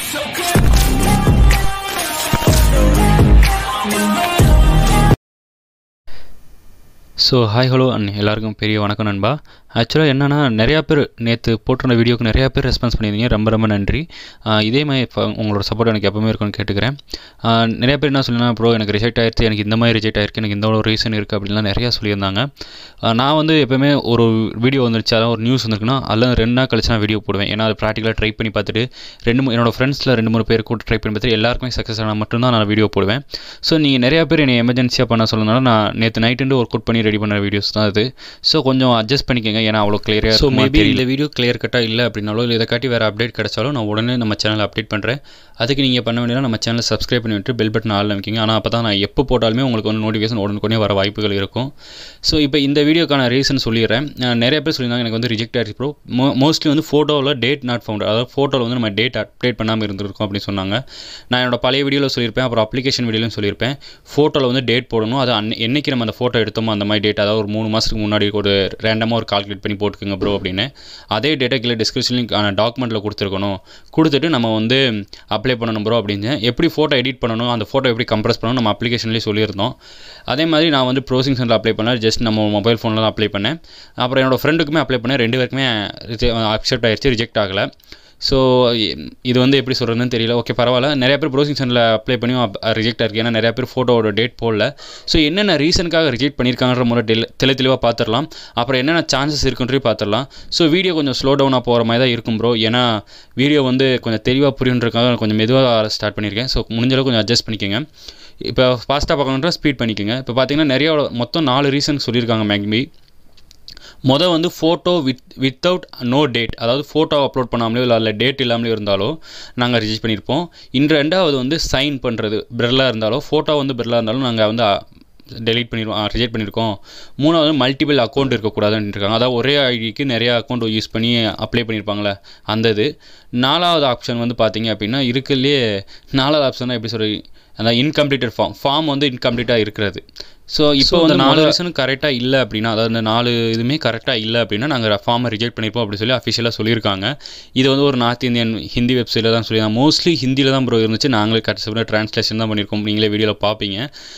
so hi hello and எல்லாருக்கும் பெரிய வணக்கம் நண்பா ஆக்சுவலாக என்னென்னா நிறையா பேர் நேற்று போட்டிருந்த வீடியோக்கு நிறையா பேர் ரெஸ்பான்ஸ் பண்ணியிருந்தீங்க ரொம்ப ரொம்ப நன்றி ஆஹ் இதே மாதிரி இப்போ உங்களோட சப்போர்ட் எனக்கு எப்பவுமே இருக்கும்னு கேட்டுக்கிறேன் ஆஹ் நிறைய பேர் என்ன சொல்லுன்னா ப்ரோ எனக்கு ரிஜெக்ட் ஆயிடுச்சு எனக்கு இந்த மாதிரி ரிஜெக்ட் ஆயிருக்கு எனக்கு இந்த ஒரு ரீசன் இருக்குது அப்படின்லாம் நிறையா சொல்லியிருந்தாங்க ஆஹ் நான் வந்து எப்பவுமே ஒரு வீடியோ வந்துருச்சு அதான் ஒரு நியூஸ் வந்திருக்குன்னா அதில் ரெண்டு நாள் கழிச்சு நான் வீடியோ போடுவேன் ஏன்னா அது ப்ராக்டிக்கலாக ட்ரை பண்ணி பார்த்துட்டு ரெண்டு மூ- என்னோட ஃப்ரெண்ட்ஸில் ரெண்டு மூணு பேர் கூட ட்ரை பண்ணி பார்த்துட்டு எல்லாருக்குமே சக்ஸஸ் ஆனால் மட்டும்தான் நான் வீடியோ போடுவேன் ஸோ நீங்கள் நிறையா பேர் என்னை எமர்ஜென்சியாக பண்ண சொல்லனால நான் நேற்று நைட்டு ஒர்க் அவுட் பண்ணி ரெடி பண்ண வீடியோஸ் தான் அது ஸோ கொஞ்சம் அட்ஜஸ்ட் பண்ணிக்கோங்க ஏன்னா அவ்வளோ கிளியராக ஸோ மேபி இந்த வீடியோ கிளியர் கட்டாக இல்லை அப்படின்னாலோ இல்லை இதை காட்டி வேறு அப்டேட் கிடைச்சாலும் நான் உடனே நம்ம சேனலை அப்டேட் பண்ணுறேன் அதுக்கு நீங்கள் பண்ண வேண்டியது நம்ம சேனலை சப்ஸ்கிரைப் பண்ணி விட்டு பெல் பட்டன் ஆள் அமைக்கிங்க ஆனால் அப்போ தான் நான் எப்போ போட்டாலுமே உங்களுக்கு வந்து நோட்டிஃபிகேஷன் உடனுக்குடனே வர வாய்ப்புகள் இருக்கும் ஸோ இப்போ இந்த வீடியோக்கான ரீசன் சொல்லிடுறேன் நான் நிறைய பேர் சொல்லியிருந்தாங்க எனக்கு வந்து ரிஜெக்ட் ஆயிடுச்சு ப்ரோ மோ மோஸ்ட்லி வந்து ஃபோட்டோவில் டேட் நாட் ஃபவுண்ட் அதாவது ஃபோட்டோவில் வந்து நம்ம டேட் அப்டேட் பண்ணாமல் இருந்திருக்கோம் அப்படின்னு சொன்னாங்க நான் என்னோட பழைய வீடியோவில் சொல்லியிருப்பேன் அப்புறம் அப்ளிகேஷன் வீடியோலையும் சொல்லியிருப்பேன் ஃபோட்டோவில் வந்து டேட் போடணும் அது அன்னை என்னைக்கு நம்ம அந்த ஃபோட்டோ எடுத்தோமோ அந்த மாதிரி டேட் அதாவது ஒரு மூணு மாதத்துக்கு முன்னாடி ஒரு ரேண்டமாக ஒரு கால்குலேட் பண்ணி போட்டுக்கோங்க ப்ரோ அப்படின்னு அதே டேட்டா கீழே டிஸ்கிரிப்ஷன்லையும் டாக்குமெண்ட்டில் கொடுத்துருக்கணும் கொடுத்துட்டு நம்ம வந்து அப்ளை பண்ணணும் ப்ரோ அப்படின்னு எப்படி ஃபோட்டோ எடிட் பண்ணணும் அந்த ஃபோட்டோ எப்படி கம்ப்ரஸ் பண்ணணும் நம்ம அப்ளிகேஷன்லேயே சொல்லியிருந்தோம் அதே மாதிரி நான் வந்து ப்ரோசிங் சென்டர் அப்ளை பண்ணேன் ஜஸ்ட் நம்ம மொபைல் ஃபோனில் தான் அப்ளை பண்ணேன் அப்புறம் என்னோட ஃப்ரெண்டுக்குமே அப்ளை பண்ணேன் ரெண்டு பேருக்குமே அக்செப்ட் ஆயிடுச்சு ரிஜெக்ட் ஆகலை ஸோ இது வந்து எப்படி சொல்கிறதுன்னு தெரியல ஓகே பரவாயில்ல நிறைய பேர் ப்ரௌசிங் சென்டரில் அப்ளை பண்ணியும் ரிஜெக்ட் ஆயிருக்கு ஏன்னா நிறைய பேர் ஃபோட்டோவோட டேட் போடல ஸோ என்னென்ன ரீசனுக்காக ரிஜெக்ட் பண்ணியிருக்காங்கன்ற முறை தெளி தெளி தெளிவாக பார்த்துடலாம் அப்புறம் என்னென்ன சான்சஸ் இருக்குன்றதையும் பார்த்துடலாம் ஸோ வீடியோ கொஞ்சம் ஸ்லோ டவுனாக போகிற மாதிரி தான் இருக்கும் ப்ரோ ஏன்னா வீடியோ வந்து கொஞ்சம் தெளிவாக புரியுன்றதுக்காக நான் கொஞ்சம் மெதுவாக ஸ்டார்ட் பண்ணியிருக்கேன் ஸோ முடிஞ்ச அளவுக்கு கொஞ்சம் அட்ஜஸ்ட் பண்ணிக்கோங்க இப்போ ஃபாஸ்ட்டாக பார்க்கணுன்ற ஸ்பீட் பண்ணிக்கோங்க இப்போ பார்த்தீங்கன்னா நிறைய மொத்தம் நாலு ரீசன் சொல்லியிருக்காங்க மேக்மி மொதல் வந்து photo with without no date அதாவது ஃபோட்டோ அப்லோட் பண்ணாமலேயோ இல்லை அதில் டேட் இல்லாமலே இருந்தாலோ நாங்கள் ரிஜிஸ்ட் பண்ணியிருப்போம் இன்று ரெண்டாவது வந்து சைன் பண்ணுறது பிரெல்லாக இருந்தாலோ ஃபோட்டோ வந்து பிரெல்லாக இருந்தாலும் நாங்கள் வந்து டெலீட் பண்ணிடுவோம் ரிஜெக்ட் பண்ணியிருக்கோம் மூணாவது மல்டிபிள் அக்கௌண்ட் இருக்கக்கூடாதுன்னு இருக்காங்க அதாவது ஒரே ஐடிக்கு நிறைய அக்கௌண்ட் யூஸ் பண்ணி அப்ளை பண்ணியிருப்பாங்களே அந்த இது நாலாவது ஆப்ஷன் வந்து பார்த்தீங்க அப்படின்னா இருக்குல்லையே நாலாவது ஆப்ஷன் எப்படி சொல்கிறது அந்த இன்கம்ப்ளீட்டட் ஃபார்ம் ஃபார்ம் வந்து இன்கம்ப்ளீட்டாக இருக்கிறது ஸோ இப்போ வந்து நாலு ரீசனும் கரெக்டாக இல்லை அப்படின்னா அதாவது இந்த நாலு இதுவுமே கரெக்டாக இல்லை அப்படின்னா நாங்கள் ஃபார்மை ரிஜெக்ட் பண்ணியிருப்போம் அப்படி சொல்லி அஃபிஷியலாக சொல்லியிருக்காங்க இது வந்து ஒரு நார்த் இந்தியன் ஹிந்தி வெப்சைட்டில் தான் சொல்லியிருந்தாங்க மோஸ்ட்லி ஹிந்தியில் தான் ப்ரோ இருந்துச்சு நாங்களே கடைசி ட்ரான்ஸ்லேஷன் தான் பண்ணியிருக்கோம் நீங்களே வீடியோவில் பார்ப்பீங்க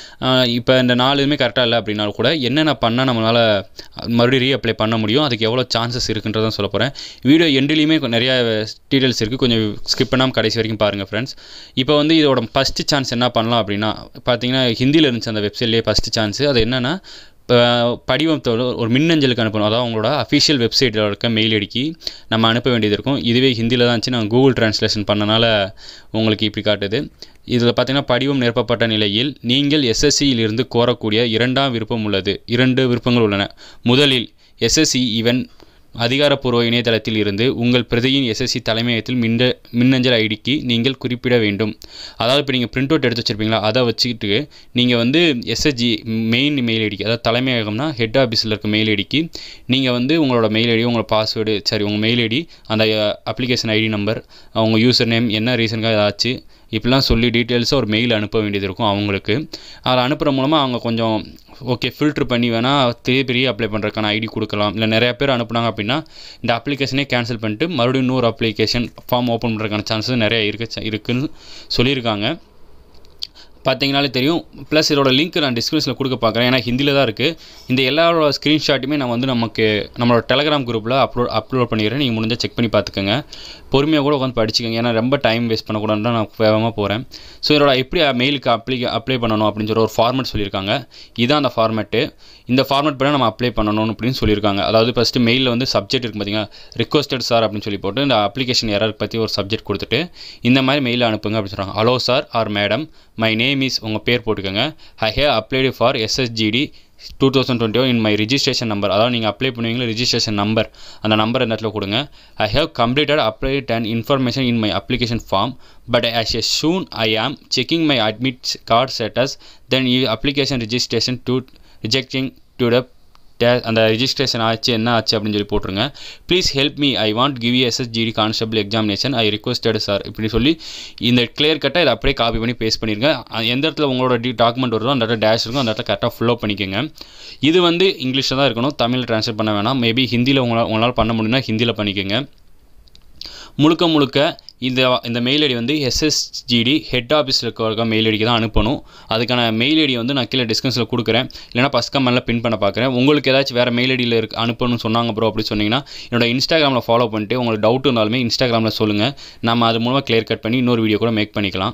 இப்போ இந்த நாலு இதுவுமே கரெக்டாக இல்லை அப்படின்னாலும் கூட என்னென்ன பண்ணால் நம்மளால் மறுபடியும் ரீஅப்ளை பண்ண முடியும் அதுக்கு எவ்வளோ சான்சஸ் இருக்குன்றதான் சொல்ல போகிறேன் வீடியோ எண்ட்லேயுமே நிறைய டீட்டெயில்ஸ் இருக்குது கொஞ்சம் ஸ்கிப் பண்ணாமல் கடைசி வரைக்கும் பாருங்கள் ஃப்ரெண்ட்ஸ் இப்போ வந்து இதோட ஃபஸ்ட்டு சான்ஸ் என்ன பண்ணலாம் அப்படின்னா பார்த்தீங்கன்னா ஹிந்தியில் இருந்துச்சு அந்த வெப்சைட்லேயே ஃபஸ்ட்டு சான்ஸு அது என்னென்னா இப்போ படிவத்தோட ஒரு மின்னஞ்சலுக்கு அனுப்பணும் அதாவது அவங்களோட அஃபிஷியல் வெப்சைட்டில் இருக்க மெயில் ஐடிக்கு நம்ம அனுப்ப வேண்டியது இருக்கும் இதுவே ஹிந்தியில் தான் இருந்துச்சு நான் கூகுள் ட்ரான்ஸ்லேஷன் பண்ணனால உங்களுக்கு இப்படி காட்டுது இதில் பார்த்தீங்கன்னா படிவம் நிரப்பப்பட்ட நிலையில் நீங்கள் எஸ்எஸ்சியில் இருந்து கோரக்கூடிய இரண்டாம் விருப்பம் உள்ளது இரண்டு விருப்பங்கள் உள்ளன முதலில் எஸ்எஸ்சி ஈவன் அதிகாரப்பூர்வ இணையதளத்தில் இருந்து உங்கள் பிரதியின் எஸ்எஸ்சி தலைமையகத்தில் மின்ன மின்னஞ்சல் ஐடிக்கு நீங்கள் குறிப்பிட வேண்டும் அதாவது இப்போ நீங்கள் பிரிண்ட் அவுட் எடுத்து வச்சிருப்பீங்களா அதை வச்சுக்கிட்டு நீங்கள் வந்து எஸ்எஸ்ஜி மெயின் மெயில் ஐடிக்கு அதாவது தலைமையகம்னா ஹெட் ஆஃபீஸில் இருக்க மெயில் ஐடிக்கு நீங்கள் வந்து உங்களோட மெயில் ஐடி உங்களோட பாஸ்வேர்டு சரி உங்கள் மெயில் ஐடி அந்த அப்ளிகேஷன் ஐடி நம்பர் அவங்க யூசர் நேம் என்ன ரீசனுக்காக ஏதாச்சு இப்படிலாம் சொல்லி டீட்டெயில்ஸாக ஒரு மெயில் அனுப்ப வேண்டியது இருக்கும் அவங்களுக்கு அதில் அனுப்புகிற மூலமாக அவங்க கொஞ்சம் ஓகே ஃபில்ட்ரு பண்ணி வேணால் பெரிய பெரிய அப்ளை பண்ணுறதுக்கான ஐடி கொடுக்கலாம் இல்லை நிறைய பேர் அனுப்புனாங்க அப்படின்னா இந்த அப்ளிகேஷனே கேன்சல் பண்ணிட்டு மறுபடியும் இன்னொரு அப்ளிகேஷன் ஃபார்ம் ஓப்பன் பண்ணுறதுக்கான சான்சஸ் நிறைய இருக்கு இருக்குன்னு சொல்லியிருக்காங்க பார்த்தீங்கனாலே தெரியும் ப்ளஸ் இதோட லிங்க் நான் டிஸ்கிரிப்ஷனில் கொடுக்க பார்க்குறேன் ஏன்னா ஹிந்தியில் தான் இருக்குது இந்த எல்லாரோட ஸ்க்ரீன்ஷாட்டுமே நான் வந்து நமக்கு நம்மளோட டெலகிராம் குரூப்பில் அப்லோட் அப்லோட் பண்ணிடுறேன் நீங்கள் முடிஞ்சால் செக் பண்ணி பார்த்துக்கோங்க பொறுமையாக கூட உட்காந்து படிச்சுக்கோங்க ஏன்னா ரொம்ப டைம் வேஸ்ட் பண்ணக்கூடாதுன்னு நான் வேகமாக போகிறேன் ஸோ இதோட எப்படி மெயிலுக்கு அப்ளை அப்ளை பண்ணணும் அப்படின்னு சொல்லி ஒரு ஃபார்மேட் சொல்லியிருக்காங்க இதான் அந்த ஃபார்மேட்டு இந்த ஃபார்மேட் பண்ணால் நம்ம அப்ளை பண்ணணும் அப்படின்னு சொல்லியிருக்காங்க அதாவது ஃபஸ்ட்டு மெயிலில் வந்து சப்ஜெக்ட் இருக்குது பார்த்தீங்கன்னா ரிக்வஸ்டட் சார் அப்படின்னு சொல்லி போட்டு இந்த அப்ளிகேஷன் எரர் பற்றி ஒரு சப்ஜெக்ட் கொடுத்துட்டு இந்த மாதிரி மெயில் அனுப்புங்க அப்படின்னு சொல்கிறாங்க hello sir or madam my name is உங்கள் பேர் போட்டுக்கோங்க I have applied for SSGD two thousand twenty one in my registration number அதாவது நீங்கள் அப்ளை பண்ணுவீங்களா ரிஜிஸ்ட்ரேஷன் நம்பர் அந்த நம்பர் இந்த இடத்துல கொடுங்க I have completed applied and information in my application form but as a soon I am checking my admit card status then you application registration to rejecting to the day அந்த registration ஆச்சு என்ன ஆச்சு அப்படின்னு சொல்லி போட்டுருங்க please help me I want give SSGD constable examination I requested sir இப்படி சொல்லி இந்த கிளியர் கட்டாக இதை அப்படியே காப்பி பண்ணி பேஸ்ட் பண்ணிருங்க எந்த இடத்துல உங்களோட டி டாக்குமெண்ட் வருதோ அந்த இடத்துல டேஷ் இருக்கும் அந்த இடத்துல கரெக்டாக ஃபில்லோ பண்ணிக்கோங்க இது வந்து இங்கிலீஷில் தான் இருக்கணும் தமிழ் ட்ரான்ஸ்லேட் பண்ண வேணாம் மேபி ஹிந்தியில் உங்களால் உங்களால் பண்ண முடியும்னா ஹிந்தியில் பண்ணிக்கோங்க முழுக்க முழுக்க இந்த இந்த மெயில் ஐடி வந்து எஸ்எஸ்ஜிடி ஹெட் ஆஃபீஸில் இருக்க மெயில் ஐடிக்கு தான் அனுப்பணும் அதுக்கான மெயில் ஐடி வந்து நான் கீழே டிஸ்கிரிப்ஷனில் கொடுக்குறேன் இல்லைனா ஃபஸ்ட் கமெண்ட்டில் பின் பண்ண பார்க்குறேன் உங்களுக்கு ஏதாச்சும் வேறு மெயில் ஐடியில் இருக்கு அனுப்பணும்னு சொன்னாங்க ப்ரோ அப்படி சொன்னீங்கன்னா என்னோட இன்ஸ்டாகிராமில் ஃபாலோ பண்ணிட்டு உங்களுக்கு டவுட் இருந்தாலுமே இன்ஸ்டாகிராமில் சொல்லுங்கள் நம்ம அது மூலமாக கிளியர் கட் பண்ணி இன்னொரு வீடியோ கூட மேக் பண்ணிக்கலாம்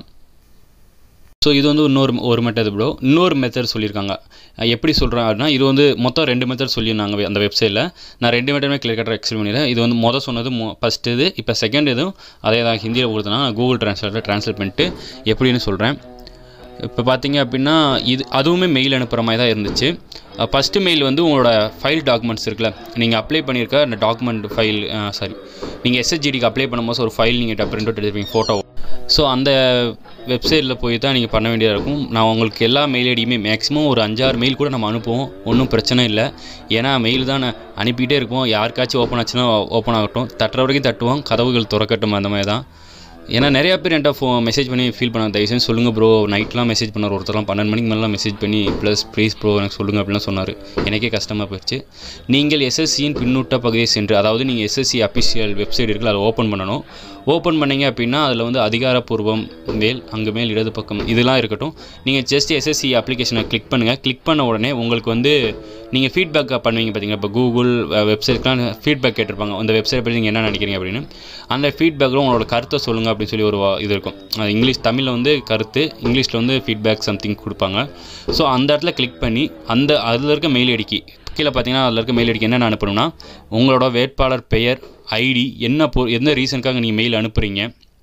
ஸோ இது வந்து இன்னொரு ஒரு மெத்தட் ப்ரோ இன்னொரு மெத்தட் சொல்லியிருக்காங்க அஹ் எப்படி சொல்கிறேன் அப்படின்னா இது வந்து மொத்தம் ரெண்டு மெத்தட் சொல்லியிருந்தாங்க அந்த வெப்சைட்டில் நான் ரெண்டு மெத்தடுமே கிளியர் கட்டாக எக்ஸ்பிளைன் பண்ணிடுறேன் இது வந்து மொதல் சொன்னது மொ ஃபஸ்ட்டு இது இப்போ செகண்ட் இதுவும் அதே தான் ஹிந்தியில் கொடுத்தனா நான் கூகுள் ட்ரான்ஸ்லேட்டர் ட்ரான்ஸ்லேட் பண்ணிட்டு எப்படின்னு சொல்கிறேன் இப்போ பார்த்தீங்க அப்படின்னா இது அதுவுமே மெயில் அனுப்புகிற மாதிரி தான் இருந்துச்சு ஃபஸ்ட்டு மெயில் வந்து உங்களோட ஃபைல் டாக்குமெண்ட்ஸ் இருக்குல்ல நீங்கள் அப்ளை பண்ணியிருக்க அந்த டாக்குமெண்ட் ஃபைல் சாரி நீங்கள் எஸ்எஸ்ஜிடிக்கு அப்ளை பண்ணும்போது ஒரு ஃபைல் நீங்கள் பிரிண்ட் அவுட் எடுத்துருப்பீங்க ஃபோட்டோ ஸோ அந்த வெப்சைட்டில் போய் தான் நீங்கள் பண்ண வேண்டியதாக இருக்கும் நான் உங்களுக்கு எல்லா மெயில் ஐடியுமே மேக்ஸிமம் ஒரு அஞ்சாறு மெயில் கூட நம்ம அனுப்புவோம் ஒன்றும் பிரச்சனை இல்லை ஏன்னா மெயில் தான் நான் அனுப்பிட்டே இருப்போம் யாருக்காச்சும் ஓப்பன் ஆச்சுன்னா ஓப்பன் ஆகட்டும் தட்டுற வரைக்கும் தட்டுவோம் கதவுகள் திறக்கட்டும் அந்த மாதிரி தான் ஏன்னா நிறையா பேர் என்கிட்ட ஃபோ மெசேஜ் பண்ணி ஃபீல் பண்ண தயவுசெய்து சொல்லுங்கள் ப்ரோ நைட்லாம் மெசேஜ் பண்ணார் ஒருத்தர்லாம் பன்னெண்டு மணிக்கு மேலாம் மெசேஜ் பண்ணி ப்ளஸ் ப்ளீஸ் ப்ரோ எனக்கு சொல்லுங்கள் அப்படிலாம் சொன்னார் எனக்கே கஷ்டமாக போயிடுச்சு நீங்கள் எஸ்எஸ்சியின் பின்னூட்ட பகுதியை சென்று அதாவது நீங்கள் எஸ்எஸ்சி அஃபிஷியல் வெப்சைட் இருக்குல்ல அதை ஓப்பன் பண்ணணும் ஓப்பன் பண்ணீங்க அப்படின்னா அதில் வந்து அதிகாரப்பூர்வம் மேல் அங்கே மேல் இடது பக்கம் இதெல்லாம் இருக்கட்டும் நீங்கள் ஜஸ்ட் எஸ்எஸ்சி அப்ளிகேஷனை கிளிக் பண்ணுங்கள் கிளிக் பண்ண உடனே உங்களுக்கு வந்து நீங்கள் ஃபீட்பேக் பண்ணுவீங்க பார்த்தீங்கன்னா இப்போ கூகுள் வெப்சைட்லாம் ஃபீட்பேக் கேட்டிருப்பாங்க அந்த வெப்சைட் பற்றி நீங்கள் என்ன நினைக்கிறீங்க அப்படின்னு அந்த ஃபீட்பேக்கில் உங்களோட கருத்தை சொல்லுங்கள் அப்படின்னு சொல்லி ஒரு வா- இது இருக்கும் அது இங்கிலீஷ் தமிழில் வந்து கருத்து இங்கிலீஷில் வந்து ஃபீட்பேக் சம்திங் கொடுப்பாங்க ஸோ அந்த இடத்துல கிளிக் பண்ணி அந்த அதில் இருக்க மெயில் ஐடிக்கு கீழே பார்த்தீங்கன்னா அதில் இருக்க மெயில் ஐடிக்கு என்னென்ன அனுப்பணும்னா உங்களோட வேட்பாளர் பெயர் ஐடி என்ன பொ எந்த ரீசனுக்காக நீங்கள் மெயில் அனுப்புகிறீங்க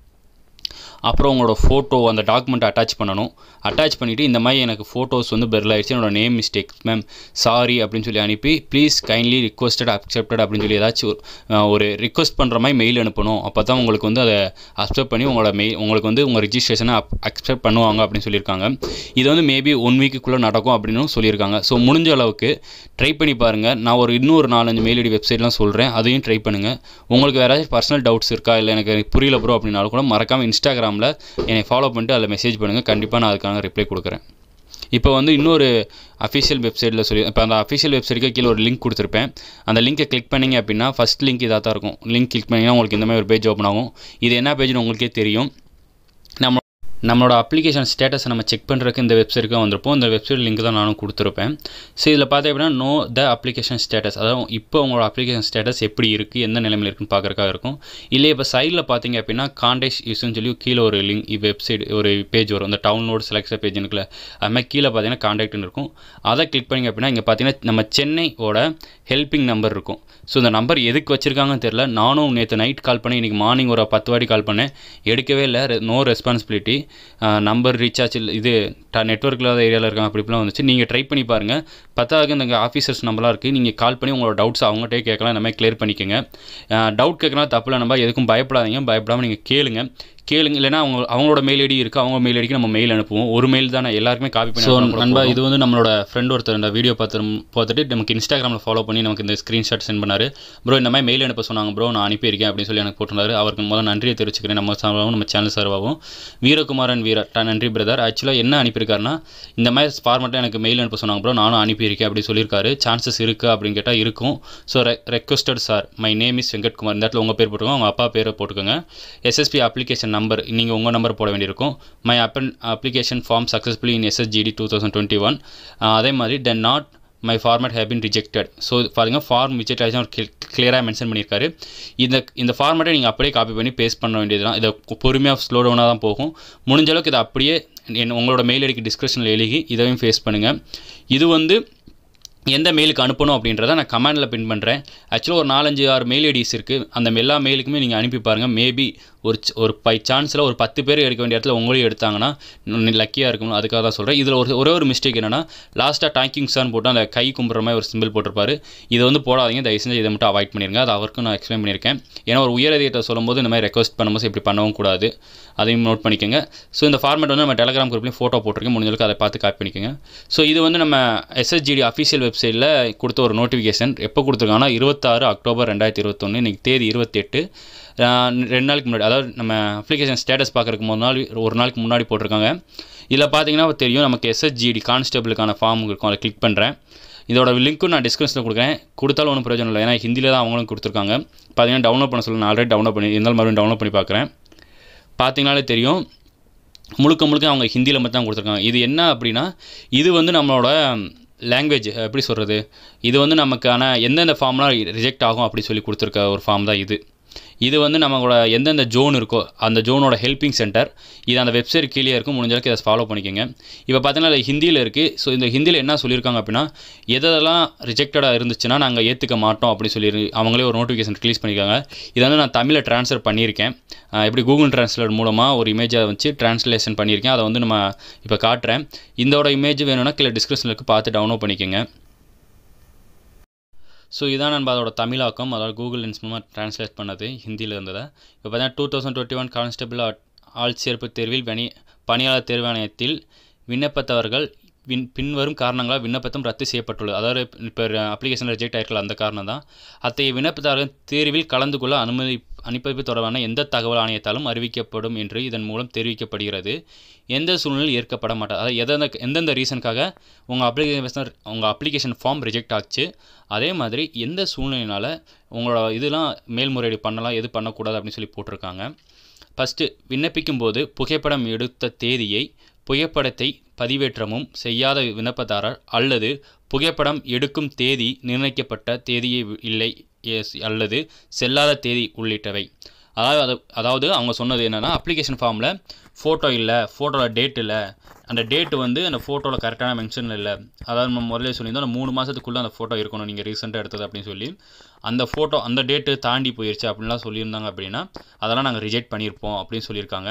அப்புறம் உங்களோட ஃபோட்டோ அந்த டாக்குமெண்ட் அட்டாச் பண்ணணும் அட்டாச் பண்ணிவிட்டு இந்த மாதிரி எனக்கு ஃபோட்டோஸ் வந்து பெரில் ஆயிடுச்சு என்னோட நேம் மிஸ்டேக் மேம் சாரி அப்படின்னு சொல்லி அனுப்பி ப்ளீஸ் கைண்ட்லி ரிக்வஸ்டட் அக்செப்டட் அப்படின்னு சொல்லி ஏதாச்சும் ஒரு, அஹ், ஒரு ரிக்வஸ்ட் பண்ணுற மாதிரி மெயில் அனுப்பணும் அப்போ தான் உங்களுக்கு வந்து அதை அக்செப்ட் பண்ணி உங்களோட மெயில் உங்களுக்கு வந்து உங்கள் ரிஜிஸ்ட்ரேஷனை அக்செப்ட் பண்ணுவாங்க அப்படின்னு சொல்லியிருக்காங்க இது வந்து மேபி ஒன் வீக்குள்ளே நடக்கும் அப்படின்னு சொல்லியிருக்காங்க ஸோ முடிஞ்ச அளவுக்கு ட்ரை பண்ணி பாருங்கள் நான் ஒரு இன்னொரு நாலஞ்சு மெயில் ஐடி வெப்சைட்லாம் சொல்கிறேன் அதையும் ட்ரை பண்ணுங்கள் உங்களுக்கு வேறு ஏதாச்சும் பர்சனல் டவுட்ஸ் இருக்கா இல்லை எனக்கு புரியல ப்ரோ அப்படின்னாலும் கூட மறக்காமல் இன்ஸ்டாகிராமில் என்னை ஃபாலோ பண்ணிட்டு அதில் மெசேஜ் பண்ணுங்கள் கண்டிப்பாக நான் அதுக்கான ரிப்ளை கொடுக்குறேன் இப்போ வந்து இன்னொரு அஃபிஷியல் வெப்சைட்டில் சொல்லி இப்போ அந்த அஃபிஷியல் வெப்சைட்டுக்கு கீழே ஒரு லிங்க் கொடுத்துருப்பேன் அந்த லிங்கை கிளிக் பண்ணீங்க அப்படின்னா ஃபஸ்ட் லிங்க் இதாக தான் இருக்கும் லிங்க் கிளிக் பண்ணிங்கன்னா உங்களுக்கு இந்த மாதிரி ஒரு பேஜ் ஓப்பன் ஆகும் இது என்ன பேஜ்னு உங்களுக்கே தெரியும் நம்ம நம்மளோட அப்ளிகேஷன் ஸ்டேட்டஸை நம்ம செக் பண்ணுறதுக்கு இந்த வெப்சைட்டுக்கு வந்திருப்போம் இந்த வெப்சைட் லிங்க் தான் நானும் கொடுத்துருப்பேன் ஸோ இதில் பார்த்தீங்க அப்படின்னா நோ த அப்ளிகேஷன் ஸ்டேட்டஸ் அதாவது இப்போ உங்களோட அப்ளிகேஷன் ஸ்டேட்டஸ் எப்படி இருக்குது எந்த நிலைமையில் இருக்குன்னு பார்க்குறக்காக இருக்கும் இல்லை இப்போ சைடில் பார்த்தீங்க அப்படின்னா காண்டேக்ட் யூஸ்னு சொல்லி கீழே ஒரு லிங்க் வெப்சைட் ஒரு பேஜ் வரும் இந்த டவுன்லோட் செலக்ஷன் பேஜ் இருக்குல்ல அது மாதிரி கீழே பார்த்தீங்கன்னா காண்டாக்ட்னு இருக்கும் அதை கிளிக் பண்ணிங்க அப்படின்னா இங்கே பார்த்தீங்கன்னா நம்ம சென்னையோட ஹெல்பிங் நம்பர் இருக்கும் ஸோ இந்த நம்பர் எதுக்கு வச்சுருக்காங்கன்னு தெரில நானும் நேற்று நைட் கால் பண்ணி இன்றைக்கி மார்னிங் ஒரு பத்து வாட்டி கால் பண்ணேன் எடுக்கவே இல்லை நோ ரெஸ்பான்சிபிலிட்டி நம்பர் ரீசார்ஜ் இது நெட்ஒர்க் இல்லாத ஏரியாவில் இருக்காங்க அப்படி இப்படிலாம் வந்துச்சு நீங்கள் ட்ரை பண்ணி பாருங்கள் பத்தாவது இந்த ஆஃபீஸர்ஸ் நம்பர்லாம் இருக்குது நீங்கள் கால் பண்ணி உங்களோட டவுட்ஸ் அவங்ககிட்டே கேட்கலாம் இந்த மாதிரி கிளியர் பண்ணிக்கோங்க டவுட் கேட்கலாம் தப்பு இல்லை நம்ம எதுக்கும் பயப்படாதீங்க பயப்படாமல் நீங்கள் கேளுங்க கேளுங்க இல்லைனா அவங்க அவங்களோட மெயில் ஐடி இருக்குது அவங்க மெயில் ஐடிக்கு நம்ம மெயில் அனுப்புவோம் ஒரு மெயில் தானே எல்லாருக்குமே காப்பி பண்ணி ஸோ நண்பா இது வந்து நம்மளோட ஃப்ரெண்ட் ஒருத்தர் இந்த வீடியோ பார்த்து பார்த்துட்டு நமக்கு இன்ஸ்டாகிராமில் ஃபாலோ பண்ணி நமக்கு இந்த ஸ்க்ரீன்ஷாட் சென்ட் பண்ணார் ப்ரோ இந்த மாதிரி மெயில் அனுப்ப சொன்னாங்க ப்ரோ நான் அனுப்பியிருக்கேன் அப்படின்னு சொல்லி எனக்கு போட்டிருந்தாரு அவருக்கு முதல்ல நன்றியை தெரிவிச்சுக்கிறேன் நம்ம சார்பாகவும் நம்ம சேனல் சார்பாகவும் வீரகுமாரன் வீரர் டா நன்றி பிரதர் ஆக்சுவலாக என்ன அனுப்பியிருக்காருன்னா இந்த மாதிரி ஃபார்மெட்டில் எனக்கு மெயில் அனுப்ப சொன்னாங்க ப்ரோ நானும் அனுப்பியிருக்கேன் அப்படி சொல்லியிருக்காரு சான்சஸ் இருக்கா அப்படின்னு கேட்டால் இருக்கும் so requested sir my name is Venkatkumar இந்த இடத்துல உங்கள் பேர் போட்டுக்கோங்க உங்கள் அப்பா பேரை போட்டுக்கோங்க எஸ்எஸ்பி அப்ளிகேஷன் நம்பர் நீங்கள் உங்கள் நம்பர் போட வேண்டியிருக்கும் மை அப்பன் application form successfully in SSGD two thousand twenty one அதே மாதிரி then not my format have been rejected so பாருங்க ஃபார்ம் ரிஜெக்ட் ஆச்சு அவர் கிளியராக மென்ஷன் பண்ணியிருக்காரு இந்த இந்த ஃபார்மேட்டை நீங்கள் அப்படியே காப்பி பண்ணி பேஸ்ட் பண்ண வேண்டியது தான் இதை பொறுமையாக ஸ்லோ டவுனாக தான் போகும் முடிஞ்ச அளவுக்கு இதை அப்படியே என் உங்களோட மெயில் ஐடிக்கு டிஸ்கிரிப்ஷனில் எழுதி இதையும் ஃபேஸ் பண்ணுங்கள் இது வந்து எந்த மெயிலுக்கு அனுப்பணும் அப்படின்றத நான் கமெண்டில் பின் பண்ணுறேன் ஆக்சுவலாக ஒரு நாலஞ்சு ஆறு மெயில் ஐடிஸ் இருக்குது அந்த எல்லா மெயிலுக்குமே நீங்கள் அனுப்பி பாருங்கள் மேபி ஒரு ச்- ஒரு பை சான்ஸில் ஒரு பத்து பேர் எடுக்க வேண்டிய இடத்துல உங்களையும் எடுத்தாங்கன்னா லக்கியாக இருக்கும் அதுக்காக தான் சொல்கிறேன் இதில் ஒரு ஒரே ஒரு மிஸ்டேக் என்னென்னா லாஸ்ட்டாக டாங்கிங் சார்னு போட்டு அந்த கை கும்புற மாதிரி ஒரு சிம்பிள் போட்டிருப்பாரு இதை வந்து போடாதீங்க தயவு செஞ்சு இதை மட்டும் அவாய்ட் பண்ணிருங்க அது அவருக்கும் நான் எக்ஸ்பிளைன் பண்ணியிருக்கேன் ஏன்னா ஒரு உயர் அதிகாரத்தை சொல்லும்போது இந்த மாதிரி ரெக்வஸ்ட் பண்ணும்போது இப்படி பண்ணவும் கூடாது அதையும் நோட் பண்ணிக்கோங்க ஸோ இந்த ஃபார்மேட் வந்து நம்ம டெலகிராம் குரூப்லேயும் ஃபோட்டோ போட்டிருக்கேன் முடிஞ்சளவுக்கு அதை பார்த்து காப்பி பண்ணிக்கோங்க ஸோ இது வந்து நம்ம எஸ்எஸ்ஜிடி அஃபிஷியல் வெப்சைட்டில் கொடுத்த ஒரு நோட்டிஃபிகேஷன் எப்போ கொடுத்துருக்காங்கன்னா இருபத்தாறு அக்டோபர் ரெண்டாயிரத்தி இருபத்தொன்று இன்றைக்கி தேதி இருபத்தெட்டு ரெண்டு நாளைக்கு முன்னாடி அதாவது நம்ம அப்ளிகேஷன் ஸ்டேட்டஸ் பார்க்குறதுக்கு மூணு நாள் ஒரு நாளைக்கு முன்னாடி போட்டிருக்காங்க இதில் பார்த்தீங்கன்னா தெரியும் நமக்கு எஸ்எஸ்ஜிடி கான்ஸ்டபிளுக்கான ஃபார்ம் இருக்கும் அதை கிளிக் பண்ணுறேன் இதோட லிங்க்கும் நான் டிஸ்கிரிப்ஷனில் கொடுக்குறேன் கொடுத்தாலும் ஒன்றும் பிரயோஜனம் இல்லை ஏன்னா ஹிந்தியில் தான் அவங்களும் கொடுத்துருக்காங்க பார்த்தீங்கன்னா டவுன்லோட் பண்ண சொல்லி நான் ஆல்ரெடி டவுன்லோட் பண்ணி இருந்தாலும் மறுபடியும் டவுன்லோட் பண்ணி பார்க்குறேன் பார்த்தீங்கனாலே தெரியும் முழுக்க முழுக்க அவங்க ஹிந்தியில் மட்டும் தான் கொடுத்துருக்காங்க இது என்ன அப்படின்னா இது வந்து நம்மளோட லாங்குவேஜ் எப்படி சொல்கிறது இது வந்து நமக்கான எந்தெந்த ஃபார்ம்லாம் ரிஜெக்ட் ஆகும் அப்படி சொல்லி கொடுத்துருக்க ஒரு ஃபார்ம் தான் இது இது வந்து நம்மளோட எந்தெந்த ஜோன் இருக்கோ அந்த ஜோனோட ஹெல்பிங் சென்டர் இது அந்த வெப்சைட் கீழே இருக்கும் முடிஞ்ச அளவுக்கு இதை ஃபாலோ பண்ணிக்கோங்க இப்போ பார்த்தீங்கன்னா அது ஹிந்தியில் இருக்குது ஸோ இந்த ஹிந்தியில் என்ன சொல்லியிருக்காங்க அப்படின்னா எதெல்லாம் ரிஜெக்டடாக இருந்துச்சுன்னா நாங்கள் ஏற்றுக்க மாட்டோம் அப்படின்னு சொல்லி அவங்களே ஒரு நோட்டிஃபிகேஷன் ரிலீஸ் பண்ணியிருக்காங்க இதை வந்து நான் தமிழில் ட்ரான்ஸ்ஃபர் பண்ணியிருக்கேன் அஹ் எப்படி கூகுள் ட்ரான்ஸ்லேட் மூலமாக ஒரு இமேஜை வச்சு ட்ரான்ஸ்லேஷன் பண்ணியிருக்கேன் அதை வந்து நம்ம இப்போ காட்டுறேன் இதோட இமேஜ் வேணும்னா கீழே டிஸ்கிரிப்ஷனில் இருக்கு பார்த்து டவுன்லோட் பண்ணிக்கோங்க ஸோ இதான் நம்ம அதோட தமிழாக்கம் அதாவது கூகுள் லென்ஸ் மூலமாக ட்ரான்ஸ்லேட் பண்ணது ஹிந்தியில் இருந்ததை இப்போ பார்த்தீங்கன்னா two thousand twenty one constable ஆள் சேர்ப்பு தேர்வில் பணி பணியாளர் தேர்வாணையத்தில் விண்ணப்பத்தவர்கள் வின் பின்வரும் காரணங்களால் விண்ணப்பத்தம் ரத்து செய்யப்பட்டுள்ளது அதாவது இப்போ அப்ளிகேஷன் ரிஜெக்ட் ஆயிருக்கல அந்த காரணம் தான் அத்தகைய விண்ணப்பதாரர் தேர்வில் கலந்து கொள்ள அனுமதி அனுப்பதிப்பு தொடர்பான எந்த தகவல் ஆணையத்தாலும் அறிவிக்கப்படும் என்று இதன் மூலம் தெரிவிக்கப்படுகிறது எந்த சூழ்நிலையில் ஏற்கப்பட மாட்டாது அதாவது எந்தெந்த எந்தெந்த ரீசனுக்காக உங்கள் அப்ளிகேஷன் உங்கள் அப்ளிகேஷன் ஃபார்ம் ரிஜெக்ட் ஆச்சு அதே மாதிரி எந்த சூழ்நிலையினால் உங்களோட இதெல்லாம் மேல்முறையீடு பண்ணலாம் எது பண்ணக்கூடாது அப்படின்னு சொல்லி போட்டிருக்காங்க ஃபஸ்ட்டு விண்ணப்பிக்கும் போது புகைப்படம் எடுத்த தேதியை புகைப்படத்தை பதிவேற்றமும் செய்யாத விண்ணப்பதாரர் அல்லது புகைப்படம் எடுக்கும் தேதி நிர்ணயிக்கப்பட்ட தேதியை இல்லை எஸ் அல்லது செல்லாத தேதி உள்ளிட்டவை அதாவது அதாவது அவங்க சொன்னது என்னென்னா அப்ளிகேஷன் ஃபார்மில் ஃபோட்டோ இல்லை ஃபோட்டோவில் டேட் இல்லை அந்த டேட்டு வந்து அந்த ஃபோட்டோவில் கரெக்டான மென்ஷன் இல்லை அதாவது நம்ம முதல்ல சொல்லியிருந்தோம் அந்த மூணு மாதத்துக்குள்ளே அந்த ஃபோட்டோ இருக்கணும் நீங்கள் ரீசெண்டாக எடுத்தது அப்படின்னு சொல்லி அந்த ஃபோட்டோ அந்த டேட்டு தாண்டி போயிருச்சு அப்படின்லாம் சொல்லியிருந்தாங்க அப்படின்னா அதெல்லாம் நாங்கள் ரிஜெக்ட் பண்ணியிருப்போம் அப்படின்னு சொல்லியிருக்காங்க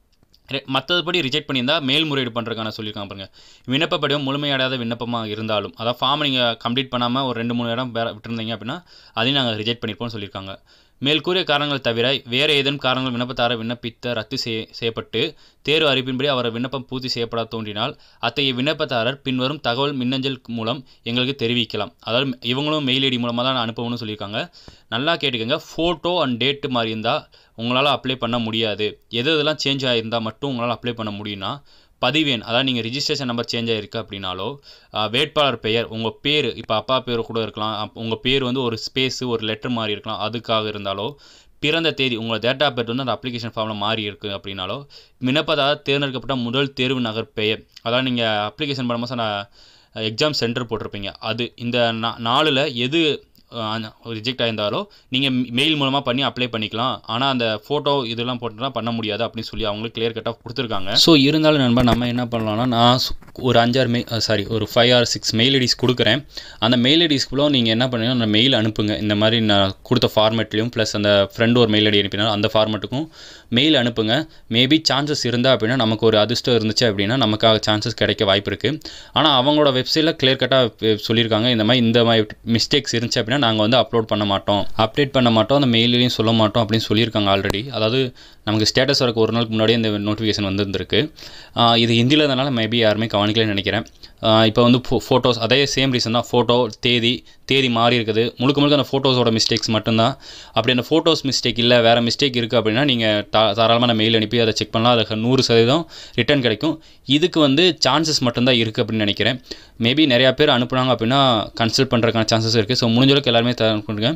மற்றபடி ரிஜெக்ட் பண்ணியிருந்தா மேல்முறையீடு பண்ணுறதுக்கான சொல்லியிருக்காங்க பாருங்க விண்ணப்ப படிவம் முழுமையடையாத விண்ணப்பமாக இருந்தாலும் அதாவது ஃபார்ம் நீங்கள் கம்ப்ளீட் பண்ணாமல் ஒரு ரெண்டு மூணு இடம் வேறு விட்டுருந்தீங்க அப்படின்னா அதையும் நாங்கள் ரிஜெக்ட் பண்ணியிருப்போம்னு சொல்லியிருக்காங்க மேற்கூறிய காரணங்கள் தவிர வேறு ஏதேனும் காரணங்கள் விண்ணப்பத்தார விண்ணப்பித்த ரத்து செய்ய செய்யப்பட்டு தேர்வு அறிவிப்பின்படி அவர் விண்ணப்பம் பூர்த்தி செய்யப்பட தோன்றினால் அத்தகைய விண்ணப்பதாரர் பின்வரும் தகவல் மின்னஞ்சல் மூலம் எங்களுக்கு தெரிவிக்கலாம் அதாவது இவங்களும் மெயில் ஐடி மூலமாக தான் அனுப்பணும்னு சொல்லியிருக்காங்க நல்லா கேட்டுக்கோங்க ஃபோட்டோ அண்ட் டேட்டு மாதிரி இருந்தால் உங்களால் அப்ளை பண்ண முடியாது எது எதெல்லாம் சேஞ்ச் ஆகியிருந்தால் மட்டும் உங்களால் அப்ளை பண்ண முடியும்னா பதிவேன் அதாவது நீங்கள் ரிஜிஸ்ட்ரேஷன் நம்பர் சேஞ்ச் ஆகிருக்கு அப்படின்னாலோ வேட்பாளர் பெயர் உங்கள் பேர் இப்போ அப்பா பேர் கூட இருக்கலாம் உங்கள் பேர் வந்து ஒரு ஸ்பேஸு ஒரு லெட்டர் மாதிரி இருக்கலாம் அதுக்காக இருந்தாலோ பிறந்த தேதி உங்கள் டேட் ஆஃப் பர்த் வந்து அந்த அப்ளிகேஷன் ஃபார்மில் மாறி இருக்குது அப்படின்னாலோ விண்ணப்பதாக தேர்ந்தெடுக்கப்பட்ட முதல் தேர்வு நகர் பெயர் அதாவது நீங்கள் அப்ளிகேஷன் பண்ணும்போது நான் எக்ஸாம் சென்டர் போட்டிருப்பீங்க அது இந்த நா நாலில் எது ரிஜெக்ட் ஆயிருந்தாலோ நீங்கள் மெயில் மூலமாக பண்ணி அப்ளை பண்ணிக்கலாம் ஆனால் அந்த ஃபோட்டோ இதெல்லாம் போட்டுனா பண்ண முடியாது அப்படின்னு சொல்லி அவங்களுக்கு கிளியர் கட்டாக கொடுத்துருக்காங்க ஸோ இருந்தாலும் நண்பா நம்ம என்ன பண்ணலாம்னா நான் ஒரு அஞ்சாறு மெய் சாரி ஒரு five or six mail IDs கொடுக்குறேன் அந்த மெயில் ஐடிஸ்க்குள்ள நீங்கள் என்ன பண்ணுங்க அந்த மெயில் அனுப்புங்க இந்த மாதிரி நான் கொடுத்த ஃபார்மேட்லையும் ப்ளஸ் அந்த ஃப்ரெண்டு ஒரு மெயில் ஐடி அனுப்பினா அந்த ஃபார்மேட்டுக்கும் மெயில் அனுப்புங்க மேபி சான்சஸ் இருந்தால் அப்படின்னா நமக்கு ஒரு அதிர்ஷ்டம் இருந்துச்சு அப்படின்னா நமக்காக சான்சஸ் கிடைக்க வாய்ப்பு இருக்குது ஆனால் அவங்களோட வெப்சைட்டில் கிளியர் கட்டாக சொல்லியிருக்காங்க இந்த மாதிரி இந்த மாதிரி மிஸ்டேக்ஸ் இருந்துச்சு அப்படின்னா நாங்கள் வந்து அப்லோட் பண்ண மாட்டோம் அப்டேட் பண்ண மாட்டோம் அந்த மெயிலையும் சொல்ல மாட்டோம் அப்படின்னு சொல்லியிருக்காங்க ஆல்ரெடி அதாவது நமக்கு ஸ்டேட்டஸ் வரக்கு ஒரு நாளுக்கு முன்னாடியே இந்த நோட்டிஃபிகேஷன் வந்திருந்திருக்கு இது ஹிந்தியில் இருந்தனால மேபி யாருமே கவனிக்கலன்னு நினைக்கிறேன் இப்போ வந்து ஃபோ ஃபோட்டோஸ் அதே சேம் ரீசன் தான் ஃபோட்டோ தேதி தேதி மாறி இருக்குது முழுக்க முழுக்க அந்த ஃபோட்டோஸோட மிஸ்டேக்ஸ் மட்டும்தான் அப்படி அந்த ஃபோட்டோஸ் மிஸ்டேக் இல்லை வேறு மிஸ்டேக் இருக்குது அப்படின்னா நீங்கள் தா தாராளமாக மெயில் அனுப்பி அதை செக் பண்ணலாம் அதுக்கு நூறு சதவீதம் ரிட்டர்ன் கிடைக்கும் இதுக்கு வந்து சான்சஸ் மட்டும்தான் இருக்குது அப்படின்னு நினைக்கிறேன் மேபி நிறையா பேர் அனுப்புனாங்க அப்படின்னா கன்சல்ட் பண்ணுறதுக்கான சான்சஸ் இருக்குது ஸோ முடிஞ்ச அளவுக்கு எல்லாருமே பண்ணுங்க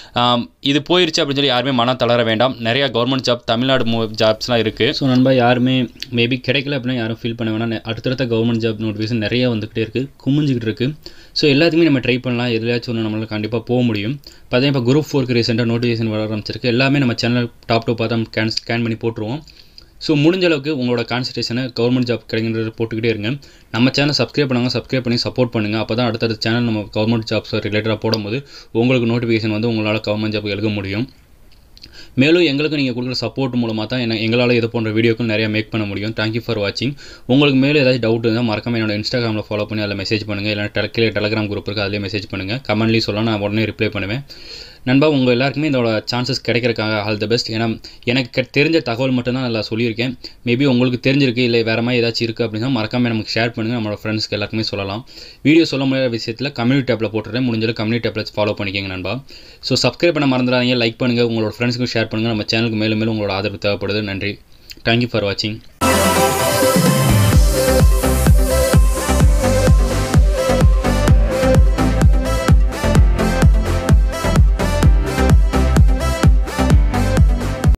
இது போயிருச்சு அப்படின்னு சொல்லி யாருமே மனம் தளர வேண்டாம் நிறையா கவர்மெண்ட் ஜாப் தமிழ்நாடு மூ ஜாப்ஸ்லாம் இருக்குது ஸோ நண்பா யாருமே மேபி கிடைக்கல அப்படின்னா யாரும் ஃபீல் பண்ண வேணாம் அடுத்தடுத்த கவர்மெண்ட் ஜாப் நோட்டிஃபிகேஷன் நிறைய வந்துக்கிட்டே இருக்குது குமிஞ்சிக்கிட்டு இருக்குது ஸோ எல்லாத்துக்குமே நம்ம ட்ரை பண்ணலாம் எதுலையாச்சும் ஒன்று நம்மளால் கண்டிப்பாக போக முடியும் பார்த்தீங்கன்னா இப்போ குரூப் ஃபோருக்கு ரீசெண்டாக நோட்டிஃபிகேஷன் வர ஆரம்பிச்சிருக்கு எல்லாமே நம்ம சேனல் டாப் டு பார்த்தா கேன் ஸ்கேன் பண்ணி போட்டுருவோம் ஸோ முடிஞ்ச அளவுக்கு உங்களோட கான்சன்ட்ரேஷனை கவர்மெண்ட் ஜாப் கிடைக்கின்றது போட்டுக்கிட்டே இருங்க நம்ம சேனல் சப்ஸ்கிரைப் பண்ணுங்கள் சப்ஸ்கிரைப் பண்ணி சப்போர்ட் பண்ணுங்கள் அப்போ தான் அடுத்தடுத்த சேனல் நம்ம கவர்மெண்ட் ஜாப்ஸ் ரிலேட்டடாக போடும்போது உங்களுக்கு நோட்டிஃபிகேஷன் வந்து உங்களால் கவர்மெண்ட் ஜாப் எழுத முடியும் மேலும் எங்களுக்கு நீங்கள் கொடுக்குற சப்போர்ட் மூலமாக தான் என்ன எங்களால் இது போன்ற வீடியோக்கள் நிறையா மேக் பண்ண முடியும் தேங்க்யூ ஃபார் வாட்சிங் உங்களுக்கு மேலும் ஏதாச்சும் டவுட் இருந்தால் மறக்காம என்னோட இன்ஸ்டாகிராமில் ஃபாலோ பண்ணி அதில் மெசேஜ் பண்ணுங்கள் இல்லைனா டெலக்கிலே டெலகிராம் குரூப் இருக்குது அதிலே மெசேஜ் பண்ணுங்கள் கமெண்ட்லேயும் சொல்லலாம் நான் உடனே ரிப்ளை பண்ணுவேன் நண்பா உங்கள் எல்லாருக்குமே இதோட சான்சஸ் கிடைக்கிறக்காக ஆல் த பெஸ்ட் ஏன்னா எனக்கு தெரிஞ்ச தகவல் மட்டும்தான் நல்லா சொல்லியிருக்கேன் மேபி உங்களுக்கு தெரிஞ்சிருக்கு இல்லை வேறு மாதிரி ஏதாச்சும் இருக்குது அப்படின்னா மறக்காமல் நமக்கு ஷேர் பண்ணுங்கள் நம்மளோட ஃப்ரெண்ட்ஸ்க்கு எல்லாருக்குமே சொல்லலாம் வீடியோ சொல்ல முடியாத விஷயத்தில் கம்யூனிட்டி டேப்பில் போட்டுறேன் முடிஞ்சளவு கம்யூனிட்டி டேப்பில் ஃபாலோ பண்ணிக்கோங்க நண்பா ஸோ சப்ஸ்கிரைப் பண்ண மறந்துடாதீங்க லைக் பண்ணுங்கள் உங்களோட ஃப்ரெண்ட்ஸ்க்கும் ஷேர் பண்ணுங்கள் நம்ம சேனலுக்கு மேலும் மேலும் உங்களோட ஆதரவு தேவைப்படுது நன்றி தேங்க்யூ ஃபார் வாட்சிங்